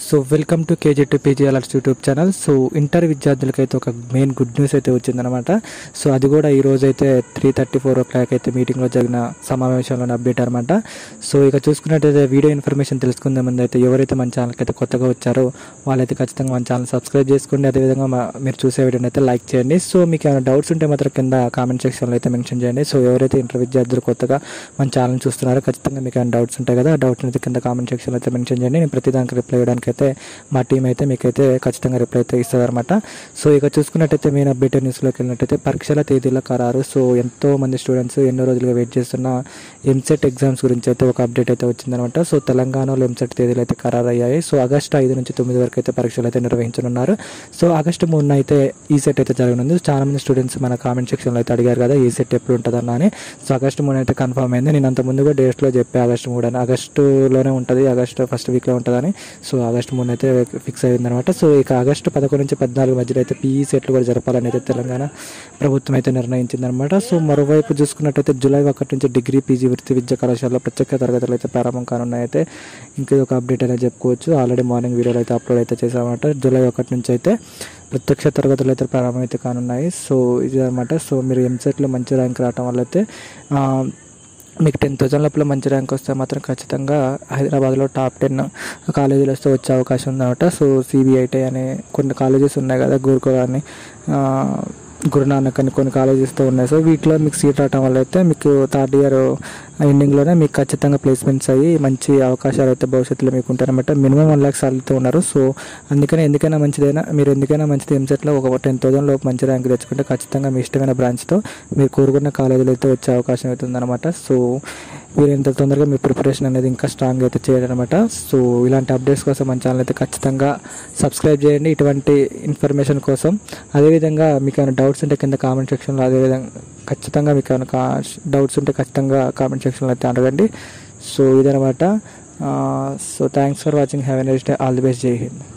so welcome to KG to PG alerts YouTube channel so inter విద్యార్థులకైతే ఒక main good news అయితే వచ్చిందనమాట so అది కూడా ఈ రోజు అయితే three thirty four o'clock అయితే మీటింగ్లో జరిగిన సమావేశంలోనే అప్డేట్ అనమాట సో ఇక చూసుకున్నట్టయితే వీడియో ఇన్ఫర్మేషన్ తెలుసుకుందే ముందు అయితే ఎవరైతే మన ఛానల్కి అయితే కొత్తగా వచ్చారో వాళ్ళైతే ఖచ్చితంగా మన ఛానల్ సబ్స్క్రైబ్ చేసుకోండి అదేవిధంగా మా- మీరు చూసే వీడియోని అయితే లైక్ చేయండి సో మీకు ఏమైనా డౌట్స్ ఉంటే మాత్రం కింద కామెంట్ సెక్షన్లో అయితే మెన్షన్ చేయండి సో ఎవరైతే ఇంటర్ విద్యార్థులు కొత్తగా మన ఛానల్ చూస్తున్నారో ఖచ్చితంగా మీకు ఏమైనా డౌట్స్ ఉంటాయి కదా ఆ డౌట్స్ అయితే కింద కామెంట్ సెక్షన్లో అయితే మెన్షన్ చేయండి నేను ప్రతి దానికి రిప్లై ఇవ్వడానికి అయితే మా టీం అయితే మీకైతే ఖచ్చితంగా రిప్లై అయితే ఇస్తుంది అనమాట సో ఇక చూసుకున్నట్టయితే మెయిన్ అప్డేట్ న్యూస్లోకి వెళ్ళినట్టయితే పరీక్షల తేదీల ఖరారు సో ఎంతో మంది స్టూడెంట్స్ ఎన్నో రోజులుగా వెయిట్ చేస్తున్న ఎంసెట్ ఎగ్జామ్స్ గురించి అయితే ఒక అప్డేట్ అయితే వచ్చిందనమాట సో తెలంగాణలో ఎంసెట్ తేదీలు అయితే ఖరారు అయ్యాయి సో ఆగస్టు ఐదు నుంచి తొమ్మిది వరకు అయితే పరీక్షలు అయితే నిర్వహించనున్నారు సో ఆగస్టు మూడున అయితే ఈ సెట్ అయితే జరగనుంది చాలా మంది స్టూడెంట్స్ మన కామెంట్ సెక్షన్లో అయితే అడిగారు కదా ఈ సెట్ ఎప్పుడు ఉంటుందన్నా అని సో ఆగస్టు మూడు అయితే కన్ఫర్మ్ అయింది నేను అంత ముందుగా డేట్స్లో చెప్పే ఆగస్టు మూడు అని ఆగస్టులోనే ఉంటుంది ఆగస్టు ఫస్ట్ వీక్లో ఉంటుందని సో ఆగస్టు మూడు అయితే ఫిక్స్ అయిందనమాట సో ఇక ఆగస్టు పదకొండు నుంచి పద్నాలుగు మధ్యలో అయితే పీఈ సెట్లు కూడా జరపాలని అయితే తెలంగాణ ప్రభుత్వం అయితే నిర్ణయించిందనమాట సో మరోవైపు చూసుకున్నట్టయితే జూలై ఒకటి నుంచి డిగ్రీ పీజీ వృత్తి విద్యా కళాశాలలో ప్రత్యేక తరగతులు అయితే ప్రారంభం కానున్నాయి అయితే ఇంకా ఇది ఒక అప్డేట్ అనేది చెప్పుకోవచ్చు ఆల్రెడీ మార్నింగ్ వీడియోలు అయితే అప్లోడ్ అయితే చేసామన్నమాట జూలై ఒకటి నుంచి అయితే ప్రత్యక్ష తరగతులు అయితే ప్రారంభం అయితే కానున్నాయి సో ఇది అనమాట సో మీరు ఎంసెట్లో మంచి ర్యాంక్ రావటం వల్ల అయితే ఆ, మీకు టెన్ థౌసండ్ లోపల మంచి ర్యాంక్ వస్తే మాత్రం ఖచ్చితంగా హైదరాబాద్లో టాప్ టెన్ కాలేజీలు వస్తే వచ్చే అవకాశం ఉందన్నమాట సో సిబిఐటి అనే కొన్ని కాలేజెస్ ఉన్నాయి కదా గురుకుల అని ఆ, గురునానక్ అని కొన్ని కాలేజెస్తో ఉన్నాయి సో వీటిలో మీకు సీట్ రావడం వల్ల అయితే మీకు థర్డ్ ఇయర్ ఎండింగ్లోనే మీకు ఖచ్చితంగా ప్లేస్మెంట్స్ అయ్యి మంచి అవకాశాలు అయితే భవిష్యత్తులో మీకు ఉంటారన్నమాట మినిమం వన్ ల్యాక్ సాలరీతో ఉన్నారు సో అందుకనే ఎందుకైనా మంచిదైనా మీరు ఎందుకైనా మంచిది ఎంసెట్లో ఒక టెన్ థౌసండ్ లోపు మంచి ర్యాంక్ తెచ్చుకుంటే ఖచ్చితంగా మీ ఇష్టమైన బ్రాంచ్తో మీరు కోరుకున్న కాలేజీలో అయితే వచ్చే అవకాశం అవుతుందన్నమాట సో మీరు ఎంత తొందరగా మీ ప్రిపరేషన్ అనేది ఇంకా స్ట్రాంగ్ అయితే చేయాలన్నమాట సో ఇలాంటి అప్డేట్స్ కోసం మన ఛానల్ అయితే ఖచ్చితంగా సబ్స్క్రైబ్ చేయండి ఇటువంటి ఇన్ఫర్మేషన్ కోసం అదేవిధంగా మీకు ఏమైనా డౌట్స్ ఉంటే కింద కామెంట్ సెక్షన్లో అదేవిధంగా ఖచ్చితంగా మీకు ఏమైనా డౌట్స్ ఉంటే ఖచ్చితంగా కామెంట్ సెక్షన్లో అయితే అడగండి సో ఇదనమాట so thanks for watching have and all the best Jai Hind